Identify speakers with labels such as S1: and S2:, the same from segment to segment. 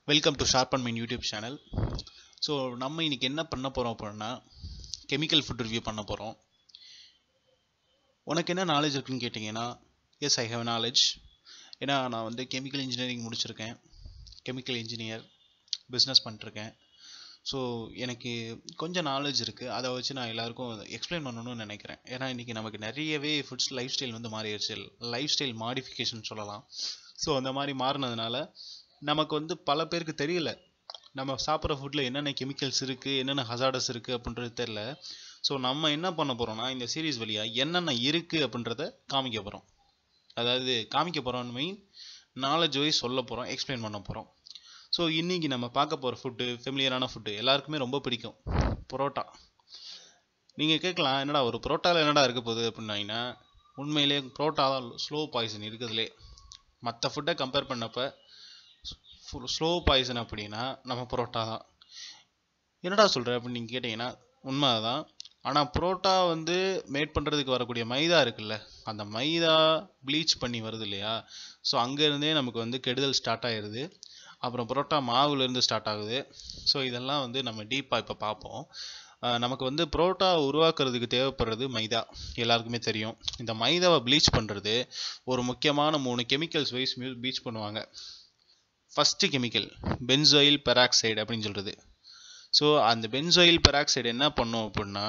S1: welcome to sharpen mind YouTube channel so நம்ம இன்னைக்கு என்ன பண்ண போகிறோம் அப்படின்னா கெமிக்கல் ஃபுட் ரிவ்யூ பண்ண போகிறோம் உனக்கு என்ன நாலேஜ் இருக்குன்னு கேட்டிங்கன்னா எஸ் ஐ ஹேவ் நாலேஜ் ஏன்னா நான் வந்து கெமிக்கல் இன்ஜினியரிங் முடிச்சிருக்கேன் கெமிக்கல் இன்ஜினியர் பிஸ்னஸ் பண்ணிருக்கேன் ஸோ எனக்கு கொஞ்சம் நாலேஜ் இருக்குது அதை வச்சு நான் எல்லாருக்கும் எக்ஸ்பிளைன் பண்ணணும்னு நினைக்கிறேன் ஏன்னா இன்றைக்கி நமக்கு நிறையவே ஃபுட்ஸ் லைஃப் ஸ்டைல் வந்து மாறிடுச்சு லைஃப் ஸ்டைல் மாடிஃபிகேஷன் சொல்லலாம் ஸோ அந்த மாதிரி மாறினதுனால நமக்கு வந்து பல பேருக்கு தெரியல நம்ம சாப்பிட்ற ஃபுட்டில் என்னென்ன கெமிக்கல்ஸ் இருக்குது என்னென்ன ஹசார்டஸ் இருக்குது அப்படின்றது தெரில ஸோ நம்ம என்ன பண்ண போகிறோம்னா இந்த சீரீஸ் வழியாக என்னென்ன இருக்குது அப்படின்றத காமிக்க போகிறோம் அதாவது காமிக்க போகிறோம் மீன் நாலேஜ் வைஸ் சொல்ல போகிறோம் எக்ஸ்பிளைன் பண்ண போகிறோம் ஸோ இன்றைக்கி நம்ம பார்க்க போகிற ஃபுட்டு ஃபெமிலியரான ஃபுட்டு எல்லாருக்குமே ரொம்ப பிடிக்கும் புரோட்டா நீங்கள் கேட்கலாம் என்னடா ஒரு புரோட்டாவில் என்னடா இருக்க போகுது அப்படின்னாங்கன்னா உண்மையிலே புரோட்டா தான் ஸ்லோ பாய்சன் இருக்குதுலே மற்ற ஃபுட்டை கம்பேர் பண்ணப்போ ஸ்லோ பாய்சன் அப்படின்னா நம்ம புரோட்டா தான் என்னடா சொல்கிற அப்படின்னு நீங்கள் கேட்டிங்கன்னா உண்மை தான் ஆனால் புரோட்டா வந்து மேட் பண்ணுறதுக்கு வரக்கூடிய மைதா இருக்குல்ல அந்த மைதா ப்ளீச் பண்ணி வருது இல்லையா ஸோ அங்கேருந்தே நமக்கு வந்து கெடுதல் ஸ்டார்ட் ஆயிடுது அப்புறம் புரோட்டா மாவுலேருந்து ஸ்டார்ட் ஆகுது ஸோ இதெல்லாம் வந்து நம்ம டீப்பாக இப்போ பார்ப்போம் நமக்கு வந்து புரோட்டா உருவாக்குறதுக்கு தேவைப்படுறது மைதா எல்லாருக்குமே தெரியும் இந்த மைதாவை ப்ளீச் பண்ணுறது ஒரு முக்கியமான மூணு கெமிக்கல்ஸ் வைஸ் ப்ளீச் பண்ணுவாங்க ஃபஸ்ட்டு கெமிக்கல் பென்சோயில் பெராக்சைடு அப்படின்னு சொல்கிறது ஸோ அந்த பென்சோயில் பெராக்சைடு என்ன பண்ணும் அப்படின்னா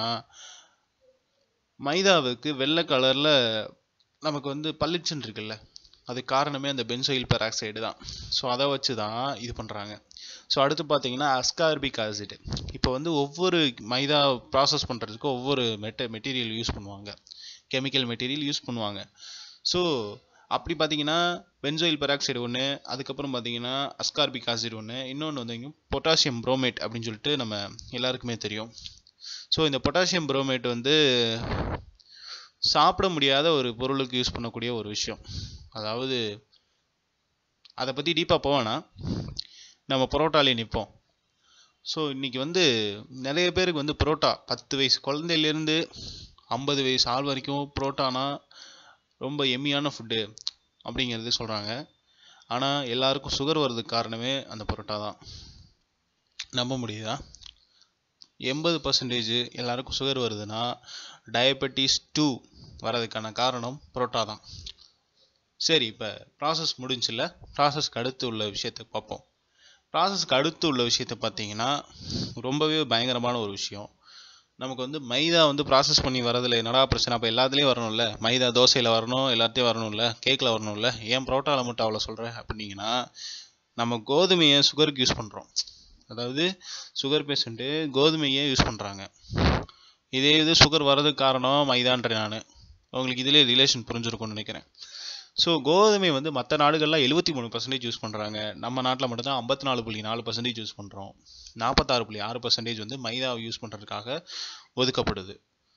S1: மைதாவுக்கு வெள்ளை கலரில் நமக்கு வந்து பளிச்சுன்னு இருக்குல்ல அது காரணமே அந்த பென்சோயில் பெராக்சைடு தான் ஸோ அதை வச்சு தான் இது பண்ணுறாங்க ஸோ அடுத்து பார்த்தீங்கன்னா அஸ்கார்பிக் ஆசிட் இப்போ வந்து ஒவ்வொரு மைதா ப்ராசஸ் பண்ணுறதுக்கு ஒவ்வொரு மெட்ட மெட்டீரியல் யூஸ் பண்ணுவாங்க கெமிக்கல் மெட்டீரியல் யூஸ் பண்ணுவாங்க ஸோ அப்படி பார்த்தீங்கன்னா பென்சோயில் பெராக்சைடு ஒன்று அதுக்கப்புறம் பார்த்தீங்கன்னா அஸ்கார்பிக் ஆசிட் ஒன்று இன்னொன்று வந்து பொட்டாசியம் ப்ரோமேட் அப்படின்னு சொல்லிட்டு நம்ம எல்லாருக்குமே தெரியும் ஸோ இந்த பொட்டாசியம் ப்ரோமேட் வந்து சாப்பிட முடியாத ஒரு பொருளுக்கு யூஸ் பண்ணக்கூடிய ஒரு விஷயம் அதாவது அதை பற்றி டீப்பாக போவேன்னா நம்ம பரோட்டாலே நிற்போம் ஸோ இன்றைக்கி வந்து நிறைய பேருக்கு வந்து புரோட்டா பத்து வயசு குழந்தையிலேருந்து ஐம்பது வயசு ஆள் வரைக்கும் புரோட்டானா ரொம்ப எம்மியான ஃபுட்டு அப்படிங்கிறது சொல்கிறாங்க ஆனால் எல்லாருக்கும் சுகர் வர்றதுக்கு காரணமே அந்த பரோட்டா தான் நம்ப முடியுதா எண்பது பர்சன்டேஜ் எல்லாருக்கும் சுகர் வருதுன்னா டயபெட்டிஸ் டூ வரதுக்கான காரணம் புரோட்டா தான் சரி இப்போ ப்ராசஸ் முடிஞ்சில்ல ப்ராசஸ்க்கு அடுத்து உள்ள விஷயத்தை பார்ப்போம் ப்ராசஸ்க்கு அடுத்து உள்ள விஷயத்தை பார்த்தீங்கன்னா ரொம்பவே பயங்கரமான ஒரு விஷயம் நமக்கு வந்து மைதா வந்து ப்ராசஸ் பண்ணி வரதில்ல என்னடா பிரச்சனை அப்போ எல்லாத்துலேயும் வரணும்ல மைதா தோசையில் வரணும் எல்லாத்தையும் வரணும்ல கேக்கில் வரணும்ல ஏன் புரோட்டாவில் மட்டும் அவ்வளோ சொல்கிறேன் அப்படின்னீங்கன்னா நம்ம கோதுமையை சுகருக்கு யூஸ் பண்ணுறோம் அதாவது சுகர் பேஷண்ட்டு கோதுமையை யூஸ் பண்ணுறாங்க இதே இது சுகர் வர்றதுக்கு காரணம் மைதான்றேன் நான் உங்களுக்கு இதிலே ரிலேஷன் புரிஞ்சிருக்கும்னு நினைக்கிறேன் ஸோ கோதுமை வந்து மற்ற நாடுகள்லாம் எழுபத்தி மூணு பர்சன்டேஜ் யூஸ் பண்ணுறாங்க நம்ம நாட்டில் மட்டும்தான் ஐம்பத்தி நாலு புள்ளி நாலு பர்சன்டேஜ் யூஸ் பண்ணுறோம் நாற்பத்தாறு புள்ளி ஆறு பர்சன்டேஜ் வந்து மைதாவை யூஸ் பண்ணுறதுக்காக ஒதுக்கப்படுது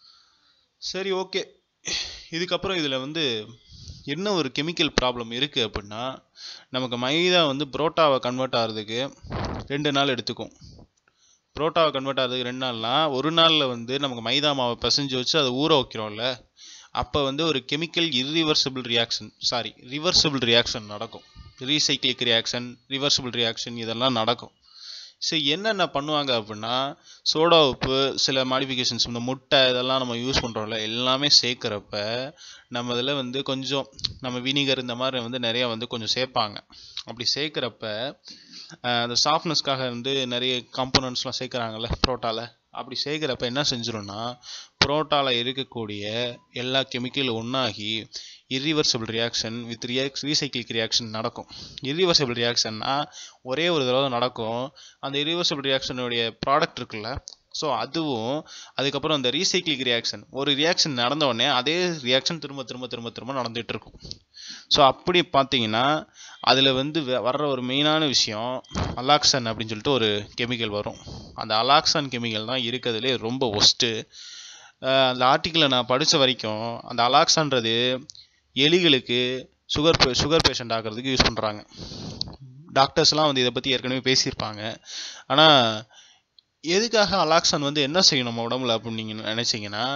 S1: சரி ஓகே இதுக்கப்புறம் இதில் வந்து என்ன ஒரு கெமிக்கல் ப்ராப்ளம் இருக்குது அப்படின்னா நமக்கு மைதா வந்து புரோட்டாவை கன்வெர்ட் ஆகிறதுக்கு ரெண்டு நாள் எடுத்துக்கும் புரோட்டாவை கன்வெர்ட் ஆகிறதுக்கு ரெண்டு நாள்லாம் ஒரு நாளில் வந்து நமக்கு மைதா மாவை பிசைஞ்சு வச்சு அதை ஊற வைக்கிறோம்ல அப்போ வந்து ஒரு chemical irreversible reaction sorry reversible reaction நடக்கும் ரீசைக்ளிக் ரியாக்ஷன் ரிவர்சிபிள் ரியாக்ஷன் இதெல்லாம் நடக்கும் ஸோ என்னென்ன பண்ணுவாங்க அப்படின்னா சோடா உப்பு சில மாடிஃபிகேஷன்ஸ் இந்த முட்டை இதெல்லாம் நம்ம யூஸ் பண்ணுறோம்ல எல்லாமே சேர்க்குறப்ப நம்ம இதில் வந்து கொஞ்சம் நம்ம வினிகர் இந்த மாதிரி வந்து நிறையா வந்து கொஞ்சம் சேர்ப்பாங்க அப்படி சேர்க்குறப்ப அந்த சாஃப்ட்னஸ்க்காக வந்து நிறைய காம்போனன்ட்ஸ்லாம் சேர்க்குறாங்கல்ல புரோட்டாவில் அப்படி சேர்க்குறப்ப என்ன செஞ்சிடும்னா புரோட்டாவில் இருக்கக்கூடிய எல்லா கெமிக்கலும் ஒன்றாகி irreversible reaction with reacts recyclic reaction நடக்கும் இர்ரிவர்சிபிள் ரியாக்ஷன்னா ஒரே ஒரு தடவை நடக்கும் அந்த இர்ரிவர்சிபிள் ரியாக்ஷனுடைய ப்ராடக்ட் இருக்குல்ல ஸோ அதுவும் அதுக்கப்புறம் அந்த ரீசைக்கிளிக் ரியாக்ஷன் ஒரு ரியாக்ஷன் நடந்த உடனே அதே ரியாக்ஷன் திரும்ப திரும்ப திரும்ப திரும்ப நடந்துகிட்டு இருக்கும் ஸோ அப்படி பார்த்தீங்கன்னா அதில் வந்து வர்ற ஒரு மெயினான விஷயம் அலாக்சன் அப்படின்னு சொல்லிட்டு ஒரு கெமிக்கல் வரும் அந்த அலாக்சன் கெமிக்கல் தான் இருக்கிறதுலே ரொம்ப ஒஸ்ட்டு அந்த ஆர்டிக்கிளை நான் படித்த வரைக்கும் அந்த அலாக்சான்றது எலிகளுக்கு சுகர் சுகர் பேஷண்ட் ஆகிறதுக்கு யூஸ் பண்ணுறாங்க டாக்டர்ஸ்லாம் வந்து இதை பற்றி ஏற்கனவே பேசியிருப்பாங்க ஆனால் எதுக்காக அலாக்சான் வந்து என்ன செய்யும் நம்ம உடம்புல அப்படின்னு நீங்கள் நினச்சிங்கன்னா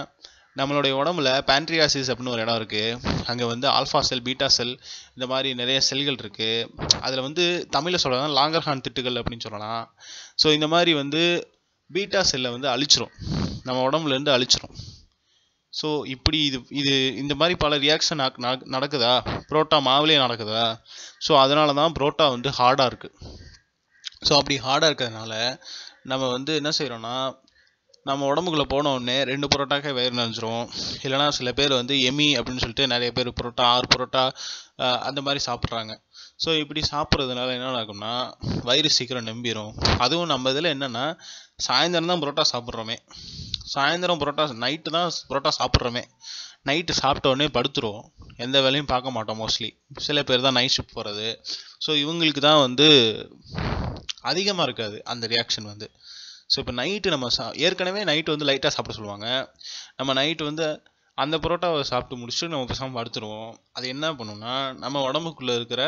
S1: நம்மளுடைய உடம்புல பேன்ட்ரியாசிஸ் அப்படின்னு ஒரு இடம் இருக்குது அங்கே வந்து ஆல்ஃபா செல் பீட்டா செல் இந்த மாதிரி நிறைய செல்கள் இருக்குது அதில் வந்து தமிழில் சொல்லலாம் லாங்கர்ஹான் திட்டுகள் அப்படின்னு சொல்லலாம் ஸோ இந்த மாதிரி வந்து பீட்டா செல்லை வந்து அழிச்சிரும் நம்ம உடம்புலேருந்து அழிச்சிரும் ஸோ இப்படி இது இது இந்த மாதிரி பல ரியாக்ஷன் நடக்குதா புரோட்டா மாவுலேயே நடக்குதா ஸோ அதனால தான் புரோட்டா வந்து ஹார்டாக இருக்குது ஸோ அப்படி ஹார்டாக இருக்கிறதுனால நம்ம வந்து என்ன செய்கிறோன்னா நம்ம உடம்புக்குள்ளே போன உடனே ரெண்டு புரோட்டாக்கே வயிறு நினைச்சிரும் இல்லைனா சில பேர் வந்து எமி அப்படின்னு சொல்லிட்டு நிறைய பேர் புரோட்டா ஆறு புரோட்டா அஹ், அந்த மாதிரி சாப்பிட்றாங்க ஸோ இப்படி சாப்பிட்றதுனால என்ன ஆகும்னா வயிறு சீக்கிரம் நம்பிடும் அதுவும் நம்ம இதில் என்னென்னா சாயந்தரம் தான் புரோட்டா சாப்பிட்றோமே சாயந்தரம் புரோட்டா நைட்டு தான் புரோட்டா சாப்பிட்றோமே நைட்டு சாப்பிட்ட உடனே படுத்துருவோம் எந்த வேலையும் பார்க்க மாட்டோம் மோஸ்ட்லி சில பேர் தான் நைட் ஷிஃப்ட் போகிறது ஸோ இவங்களுக்கு தான் வந்து அதிகமாக இருக்காது அந்த ரியாக்ஷன் வந்து ஸோ இப்போ நைட்டு நம்ம சா ஏற்கனவே நைட்டு வந்து லைட்டாக சாப்பிட சொல்லுவாங்க நம்ம நைட்டு வந்து அந்த புரோட்டாவை சாப்பிட்டு முடிச்சுட்டு நம்ம பேசாமல் படுத்துருவோம் அது என்ன பண்ணும்னா நம்ம உடம்புக்குள்ளே இருக்கிற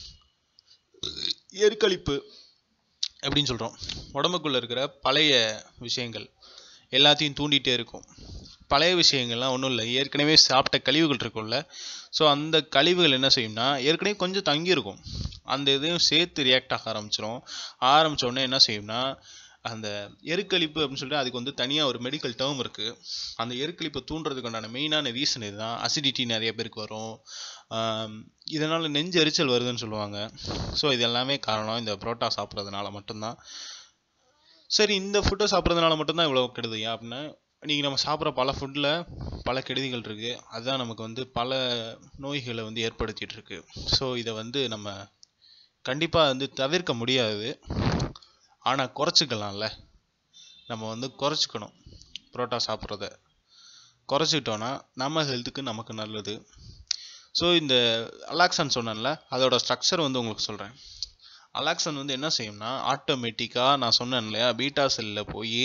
S1: எரிக்கழிப்பு எப்படின்னு சொல்கிறோம் உடம்புக்குள்ளே இருக்கிற பழைய விஷயங்கள் எல்லாத்தையும் தூண்டிகிட்டே இருக்கும் பழைய விஷயங்கள்லாம் ஒன்றும் இல்லை ஏற்கனவே சாப்பிட்ட கழிவுகள் இருக்கும்ல ஸோ அந்த கழிவுகள் என்ன செய்யும்னா ஏற்கனவே கொஞ்சம் தங்கியிருக்கும் அந்த இதையும் சேர்த்து ரியாக்ட் ஆக ஆரம்பிச்சிடும் ஆரம்பிச்ச உடனே என்ன செய்யும்னா அந்த எருக்களிப்பு அப்படின்னு சொல்லிட்டு அதுக்கு வந்து தனியாக ஒரு மெடிக்கல் டேர்ம் இருக்குது அந்த எருக்களிப்பை தூண்டுறதுக்குண்டான மெயினான ரீசன் இதுதான் அசிடிட்டி நிறைய பேருக்கு வரும் ஆம், இதனால நெஞ்சு எரிச்சல் வருதுன்னு சொல்லுவாங்க ஸோ இது எல்லாமே காரணம் இந்த புரோட்டா சாப்பிட்றதுனால மட்டும்தான் சரி இந்த ஃபுட்டை சாப்பிட்றதுனால மட்டும்தான் இவ்வளோ கெடுதியா அப்படின்னா இன்றைக்கி நம்ம சாப்பிட்ற பல ஃபுட்டில் பல கெடுதிகள் இருக்குது அதுதான் நமக்கு வந்து பல நோய்களை வந்து ஏற்படுத்திட்டு இருக்கு ஸோ இதை வந்து நம்ம கண்டிப்பாக வந்து தவிர்க்க முடியாது ஆனால் குறைச்சிக்கலாம்ல நம்ம வந்து குறைச்சிக்கணும் புரோட்டா சாப்பிட்றத குறைச்சிக்கிட்டோன்னா நம்ம ஹெல்த்துக்கு நமக்கு நல்லது ஸோ இந்த அலாக்சன் சொன்னேன்ல அதோட ஸ்ட்ரக்சர் வந்து உங்களுக்கு சொல்கிறேன் அலாக்சன் வந்து என்ன செய்யும்னா ஆட்டோமேட்டிக்காக நான் சொன்னேன் இல்லையா பீட்டா செல்லில் போய்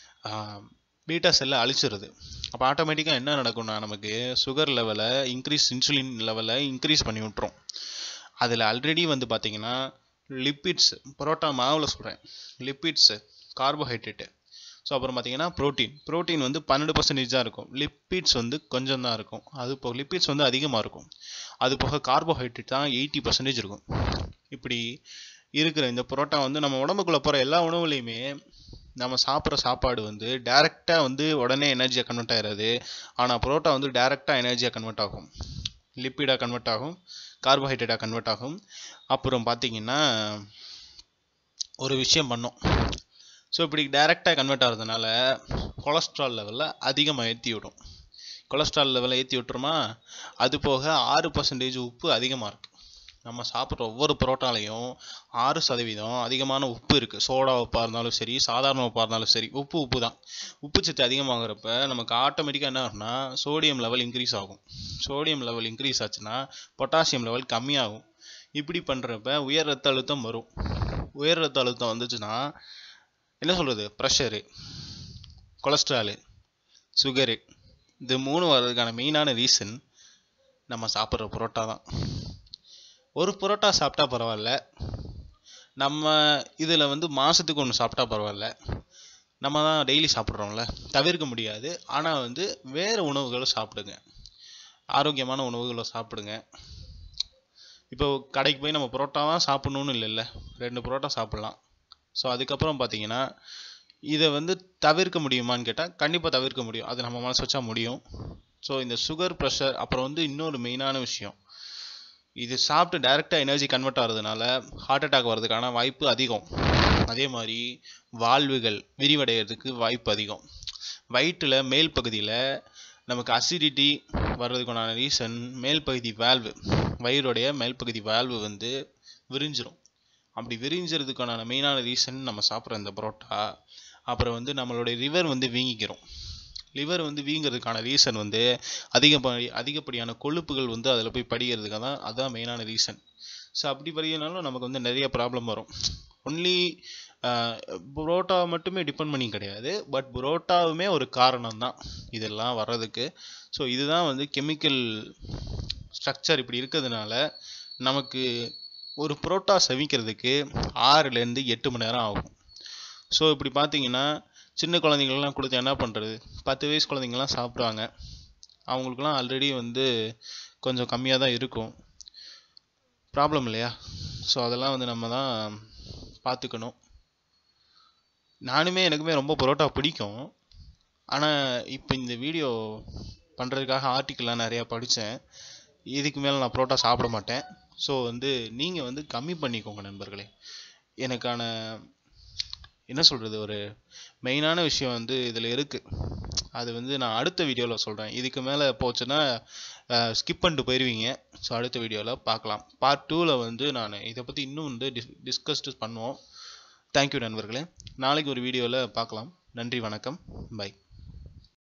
S1: பீட்டா செல்லை அழிச்சிருது அப்போ ஆட்டோமேட்டிக்காக என்ன நடக்கும்னா நமக்கு சுகர் லெவலை இன்க்ரீஸ் இன்சுலின் லெவலை இன்க்ரீஸ் பண்ணி விட்டுரும் அதில் ஆல்ரெடி வந்து பார்த்தீங்கன்னா லிப்பிட்ஸ் பரோட்டா மாவில் சொல்கிறேன் லிப்பிட்ஸு கார்போஹைட்ரேட்டு ஸோ அப்புறம் பார்த்தீங்கன்னா ப்ரோட்டீன் ப்ரோட்டீன் வந்து பன்னெண்டு பர்சன்டேஜ் தான் இருக்கும் லிப்பிட்ஸ் வந்து கொஞ்சம் தான் இருக்கும் அது போக லிப்பிட்ஸ் வந்து அதிகமாக இருக்கும் அது போக கார்போஹைட்ரேட் தான் எயிட்டி பர்சன்டேஜ் இருக்கும் இப்படி இருக்கிற இந்த பரோட்டா வந்து நம்ம உடம்புக்குள்ளே போகிற எல்லா உணவுலையுமே நம்ம சாப்பிட்ற சாப்பாடு வந்து டைரெக்டாக வந்து உடனே எனர்ஜியாக கன்வெர்ட் ஆகிடாது ஆனால் பரோட்டா வந்து டைரெக்டாக எனர்ஜியாக கன்வெர்ட் ஆகும் லிப்பிடாக கன்வெர்ட் ஆகும் கார்போஹைட்ரேட்டாக கன்வெர்ட் ஆகும் அப்புறம் பார்த்தீங்கன்னா ஒரு விஷயம் பண்ணோம் ஸோ இப்படி டைரெக்டாக கன்வெர்ட் ஆகிறதுனால கொலஸ்ட்ரால் லெவலில் அதிகமாக ஏற்றி விடும் கொலஸ்ட்ரால் லெவலை ஏற்றி விட்டுருமா அது போக ஆறு பர்சன்டேஜ் உப்பு அதிகமாக இருக்குது நம்ம சாப்பிட்ற ஒவ்வொரு பரோட்டாலையும் ஆறு சதவீதம் அதிகமான உப்பு இருக்குது சோடா உப்பாக இருந்தாலும் சரி சாதாரண உப்பாக இருந்தாலும் சரி உப்பு உப்பு தான் உப்பு சத்து அதிகமாகிறப்ப நமக்கு ஆட்டோமேட்டிக்காக என்ன ஆகும்னா சோடியம் லெவல் இன்க்ரீஸ் ஆகும் சோடியம் லெவல் இன்க்ரீஸ் ஆச்சுன்னா பொட்டாசியம் லெவல் கம்மியாகும் இப்படி பண்ணுறப்ப உயர் ரத்த அழுத்தம் வரும் உயர் ரத்த அழுத்தம் வந்துச்சுன்னா என்ன சொல்கிறது ப்ரெஷரு கொலஸ்ட்ராலு சுகரு இது மூணு வர்றதுக்கான மெயினான ரீசன் நம்ம சாப்பிட்ற புரோட்டா தான் ஒரு புரோட்டா சாப்பிட்டா பரவாயில்ல நம்ம இதில் வந்து மாதத்துக்கு ஒன்று சாப்பிட்டா பரவாயில்ல நம்ம தான் டெய்லி சாப்பிட்றோம்ல தவிர்க்க முடியாது ஆனால் வந்து வேறு உணவுகளை சாப்பிடுங்க ஆரோக்கியமான உணவுகளை சாப்பிடுங்க இப்போ கடைக்கு போய் நம்ம புரோட்டா தான் சாப்பிட்ணுன்னு இல்லைல்ல ரெண்டு புரோட்டா சாப்பிட்லாம் ஸோ அதுக்கப்புறம் பார்த்தீங்கன்னா இதை வந்து தவிர்க்க முடியுமான்னு கேட்டால் கண்டிப்பாக தவிர்க்க முடியும் அது நம்ம மனசு வச்சா முடியும் ஸோ இந்த சுகர் ப்ரெஷர் அப்புறம் வந்து இன்னொரு மெயினான விஷயம் இது சாப்பிட்டு டைரெக்டாக எனர்ஜி கன்வெர்ட் ஆகிறதுனால ஹார்ட் அட்டாக் வர்றதுக்கான வாய்ப்பு அதிகம் அதே மாதிரி வாழ்வுகள் விரிவடைகிறதுக்கு வாய்ப்பு அதிகம் வயிற்றில் மேல் பகுதியில் நமக்கு அசிடிட்டி வர்றதுக்கான ரீசன் மேல் பகுதி வேல்வு வயிறுடைய மேல் பகுதி வேல்வு வந்து விரிஞ்சிரும் அப்படி விரிஞ்சதுக்கான மெயினான ரீசன் நம்ம சாப்பிட்ற இந்த பரோட்டா அப்புறம் வந்து நம்மளுடைய லிவர் வந்து வீங்கிக்கிறோம் லிவர் வந்து வீங்கிறதுக்கான ரீசன் வந்து அதிகப்படி அதிகப்படியான கொழுப்புகள் வந்து அதில் போய் படிக்கிறதுக்காக தான் அதுதான் மெயினான ரீசன் ஸோ அப்படி படிக்கிறதுனால நமக்கு வந்து நிறைய ப்ராப்ளம் வரும் ஒன்லி புரோட்டா மட்டுமே டிபெண்ட் பண்ணி கிடையாது பட் புரோட்டாவுமே ஒரு காரணம் தான் இதெல்லாம் வர்றதுக்கு ஸோ இதுதான் வந்து கெமிக்கல் ஸ்ட்ரக்சர் இப்படி இருக்கிறதுனால நமக்கு ஒரு புரோட்டா செவிக்கிறதுக்கு ஆறுலேருந்து எட்டு மணி நேரம் ஆகும் ஸோ இப்படி பார்த்தீங்கன்னா சின்ன குழந்தைங்களுக்குலாம் கொடுத்து என்ன பண்ணுறது பத்து வயசு குழந்தைங்கலாம் சாப்பிடுவாங்க அவங்களுக்குலாம் ஆல்ரெடி வந்து கொஞ்சம் கம்மியாக தான் இருக்கும் ப்ராப்ளம் இல்லையா ஸோ அதெல்லாம் வந்து நம்ம தான் பார்த்துக்கணும் நானுமே எனக்குமே ரொம்ப பரோட்டா பிடிக்கும் ஆனால் இப்போ இந்த வீடியோ பண்ணுறதுக்காக ஆர்டிக்கல்லாம் நிறையா படித்தேன் இதுக்கு மேலே நான் பரோட்டா சாப்பிட மாட்டேன் ஸோ வந்து நீங்கள் வந்து கம்மி பண்ணிக்கோங்க நண்பர்களே எனக்கான என்ன சொல்கிறது ஒரு மெயினான விஷயம் வந்து இதில் இருக்குது அது வந்து நான் அடுத்த வீடியோவில் சொல்கிறேன் இதுக்கு மேலே போச்சுன்னா ஸ்கிப் பண்ணிட்டு போயிடுவீங்க ஸோ அடுத்த வீடியோவில் பார்க்கலாம் பார்ட் டூவில் வந்து நான் இதை பற்றி இன்னும் வந்து டிஸ் டிஸ்கஸ்டு பண்ணுவோம் தேங்க்யூ நண்பர்களே நாளைக்கு ஒரு வீடியோவில் பார்க்கலாம் நன்றி வணக்கம் பை